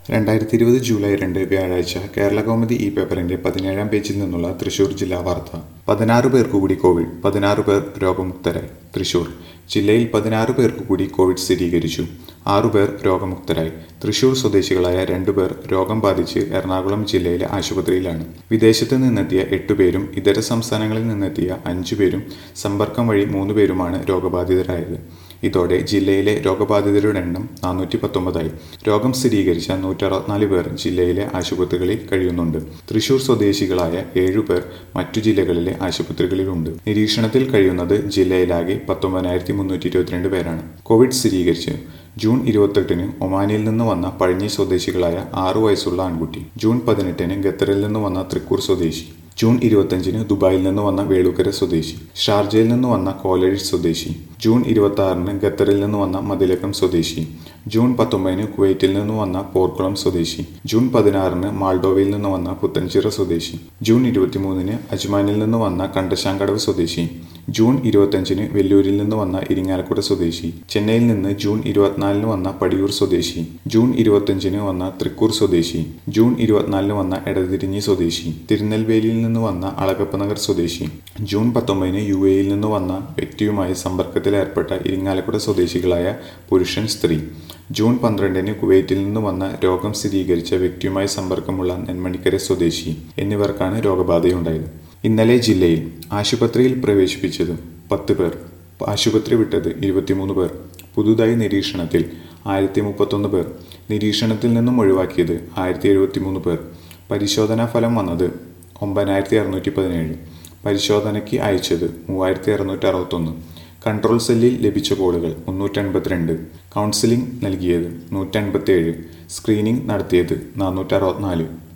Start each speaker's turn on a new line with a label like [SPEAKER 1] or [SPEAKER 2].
[SPEAKER 1] രണ്ടായിരത്തി ഇരുപത് ജൂലൈ രണ്ട് വ്യാഴാഴ്ച കേരള കൗമുദി ഈ പേപ്പറിന്റെ പതിനേഴാം പേജിൽ നിന്നുള്ള തൃശൂർ ജില്ലാ വാർത്ത പതിനാറ് പേർക്ക് കൂടി കോവിഡ് പതിനാറ് പേർ രോഗമുക്തരായി തൃശൂർ ജില്ലയിൽ പതിനാറ് പേർക്ക് കൂടി കോവിഡ് സ്ഥിരീകരിച്ചു ആറുപേർ രോഗമുക്തരായി തൃശൂർ സ്വദേശികളായ രണ്ടുപേർ രോഗം ബാധിച്ച് എറണാകുളം ജില്ലയിലെ ആശുപത്രിയിലാണ് വിദേശത്ത് നിന്നെത്തിയ എട്ടുപേരും ഇതര സംസ്ഥാനങ്ങളിൽ നിന്നെത്തിയ അഞ്ചുപേരും സമ്പർക്കം വഴി മൂന്ന് പേരുമാണ് രോഗബാധിതരായത് ഇതോടെ ജില്ലയിലെ രോഗബാധിതരുടെ എണ്ണം നാനൂറ്റി പത്തൊമ്പതായി രോഗം സ്ഥിരീകരിച്ച നൂറ്റി അറുപത്തിനാല് പേർ ജില്ലയിലെ ആശുപത്രികളിൽ കഴിയുന്നുണ്ട് തൃശൂർ സ്വദേശികളായ ഏഴുപേർ മറ്റു ജില്ലകളിലെ ആശുപത്രികളിലുണ്ട് നിരീക്ഷണത്തിൽ കഴിയുന്നത് ജില്ലയിലാകെ പത്തൊമ്പതിനായിരത്തി മുന്നൂറ്റി ഇരുപത്തിരണ്ട് പേരാണ് കോവിഡ് സ്ഥിരീകരിച്ച് ജൂൺ ഇരുപത്തെട്ടിന് ഒമാനിൽ നിന്ന് വന്ന പഴഞ്ഞി സ്വദേശികളായ ആറു വയസ്സുള്ള ആൺകുട്ടി ജൂൺ പതിനെട്ടിന് ഖത്തറിൽ നിന്ന് വന്ന തൃക്കൂർ സ്വദേശി ജൂൺ ഇരുപത്തഞ്ചിന് ദുബായിൽ നിന്ന് വന്ന വേളുക്കര സ്വദേശി ഷാർജയിൽ നിന്ന് വന്ന കോലഴി സ്വദേശി ജൂൺ ഇരുപത്തി ആറിന് ഖത്തറിൽ നിന്ന് വന്ന മതിലകം സ്വദേശി ജൂൺ പത്തൊമ്പതിന് കുവൈറ്റിൽ നിന്ന് വന്ന പോർക്കുളം സ്വദേശി ജൂൺ പതിനാറിന് മാൾഡോവയിൽ നിന്ന് വന്ന പുത്തൻചിറ സ്വദേശി ജൂൺ ഇരുപത്തിമൂന്നിന് അജ്മാനിൽ നിന്ന് വന്ന കണ്ടശാങ്കടവ് സ്വദേശി ജൂൺ ഇരുപത്തഞ്ചിന് വെല്ലൂരിൽ നിന്ന് വന്ന ഇരിങ്ങാലക്കുട സ്വദേശി ചെന്നൈയിൽ നിന്ന് ജൂൺ ഇരുപത്തിനാലിന് വന്ന പടിയൂർ സ്വദേശി ജൂൺ ഇരുപത്തഞ്ചിന് വന്ന തൃക്കൂർ സ്വദേശി ജൂൺ ഇരുപത്തിനാലിന് വന്ന എടതിരിഞ്ഞി സ്വദേശി തിരുനെൽവേലിയിൽ നിന്ന് വന്ന അളകപ്പനഗർ സ്വദേശി ജൂൺ പത്തൊമ്പതിന് യു എയിൽ നിന്ന് വന്ന വ്യക്തിയുമായി സമ്പർക്കത്തിൽ ഏർപ്പെട്ട ഇരിങ്ങാലക്കുട സ്വദേശികളായ പുരുഷൻ സ്ത്രീ ജൂൺ പന്ത്രണ്ടിന് കുവൈറ്റിൽ നിന്ന് വന്ന രോഗം സ്ഥിരീകരിച്ച വ്യക്തിയുമായി സമ്പർക്കമുള്ള നെന്മണിക്കര സ്വദേശി എന്നിവർക്കാണ് രോഗബാധയുണ്ടായത് ഇന്നലെ ജില്ലയിൽ ആശുപത്രിയിൽ പ്രവേശിപ്പിച്ചത് പത്ത് പേർ ആശുപത്രി വിട്ടത് ഇരുപത്തിമൂന്ന് പേർ പുതുതായി നിരീക്ഷണത്തിൽ ആയിരത്തി മുപ്പത്തൊന്ന് പേർ നിരീക്ഷണത്തിൽ നിന്നും ഒഴിവാക്കിയത് ആയിരത്തി എഴുപത്തിമൂന്ന് പേർ പരിശോധനാ ഫലം വന്നത് ഒമ്പതിനായിരത്തി അറുന്നൂറ്റി പതിനേഴ് പരിശോധനയ്ക്ക് അയച്ചത് മൂവായിരത്തി അറുന്നൂറ്റി അറുപത്തൊന്ന് കൺട്രോൾ സെല്ലിൽ ലഭിച്ച കോളുകൾ മുന്നൂറ്റൻപത്തിരണ്ട് കൗൺസിലിംഗ് നൽകിയത് നൂറ്റൻപത്തിയേഴ് സ്ക്രീനിംഗ് നടത്തിയത് നാനൂറ്റി അറുപത്തിനാല്